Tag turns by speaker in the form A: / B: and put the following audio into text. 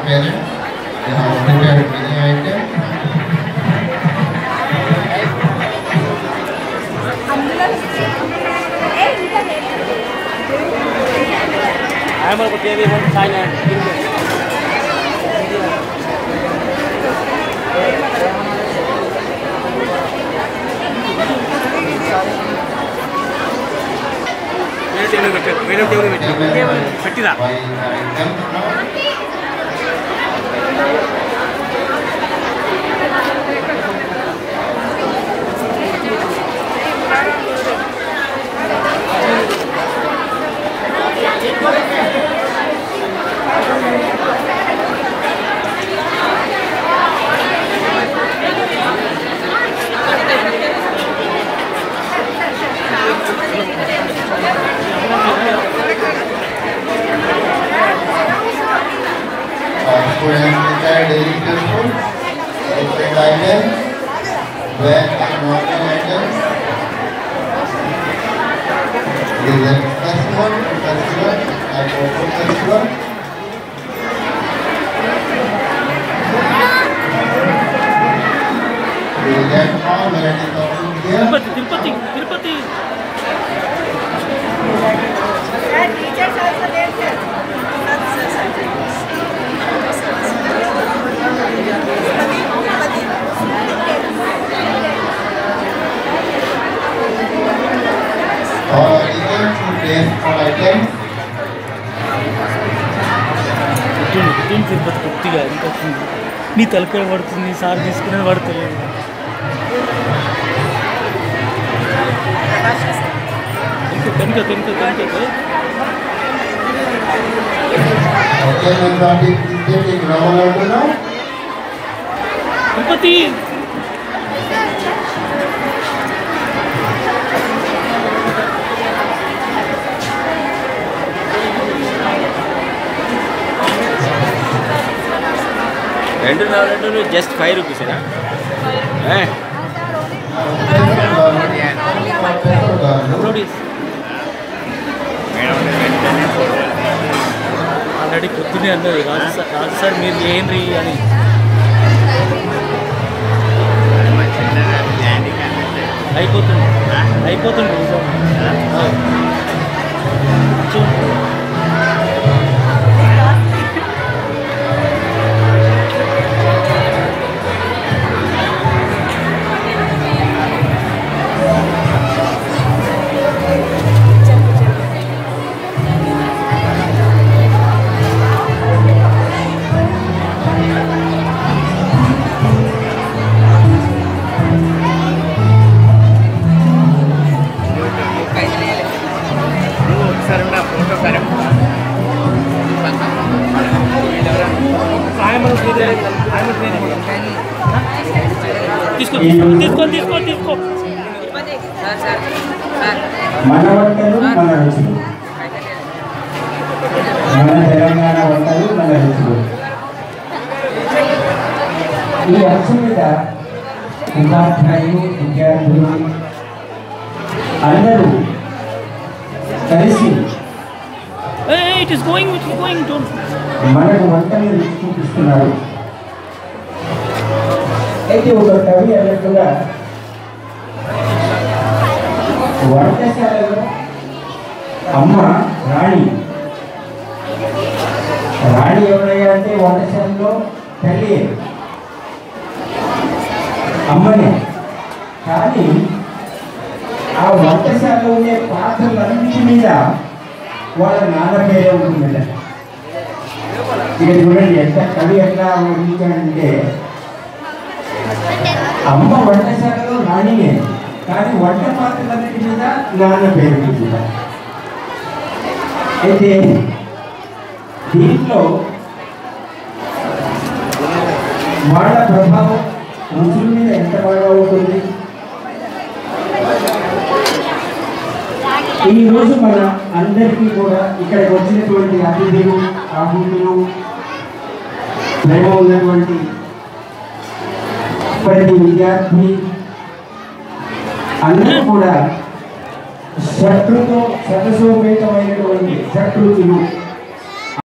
A: parents. They have prepared many items.
B: आमाको टेबी पनि छैन వేరే టేబుల్ పెట్టారు వేరే టేబుల్ పెట్టారు పెట్టిరా
A: Buy items now. Uh, students prepare daily food, different items, wet and water items. Is it festival, festival, and open festival? We will get all varieties of food here.
B: Tirupati Tirupati Tirupati
C: Teachers also there, sir.
A: All items food based on items.
B: పుట్టింది పుట్టింది తిరుపతి కొద్దిగా ఎంత వచ్చింది నీ తలకాయ పడుతుంది sir తీసుకునేది పడతలేదు కనుక కనుక కనుక
A: Okay, we'll not be taking Rama Laddu now.
B: Tirupati
D: రెండు నాలుగు జస్ట్ ఫైవ్ రూపీసేనా
B: నోటీస్ ఆల్రెడీ పొద్దునే అన్నది రాజు సార్ రాజు సార్ మీరు చేయండి అని అయిపోతుంది అయిపోతుంది ఆ. చూ-
D: ఒకసారి నా ఫోటో సరే
B: తీసుకో తీసుకో తీసుకో తీసుకో
E: మన వంటలు మన రుచులు మన తెలంగాణ వంటలు మన రుచులు ఈ అంశం మీద ఉపాధ్యాయులు విద్యార్థులు అందరూ కలిసి
B: it is going it is going don't
E: మనకు వంటలు రుచి చూపిస్తున్నారు అయితే ఒక కవి అన్నట్టుగా వంటశాలలో అమ్మ రాణి రాణి ఎవరయ్యా అంటే వంటశాలలో తల్లి అమ్మనే కానీ ఆ వంటశాలలో ఉండే పాత్రలన్నిటి మీద వాళ్ళ నాన్న పేరే ఉంటుందట ఇక చూడండి ఎంత కవి ఎట్లా వర్ణించాడంటే అమ్మ వంటశాలలో రాణినే కానీ వంట పాత్రలన్నిటి మీద నాన్న పేరు ఉంటుంది అయితే దీంట్లో వాళ్ళ ప్రభావం రుచుల మీద ఎంత బాగా ఉంటుంది ఈ రోజు మన అందరికీ కూడా ఇక్కడికి వచ్చినటువంటి అతిథులు ఆహుతులు ప్రేమ ఉన్నటువంటి ప్రతి విద్యార్థి అందరూ కూడా శత్రుతో శతశోపేతమైనటువంటి శత్రుతులు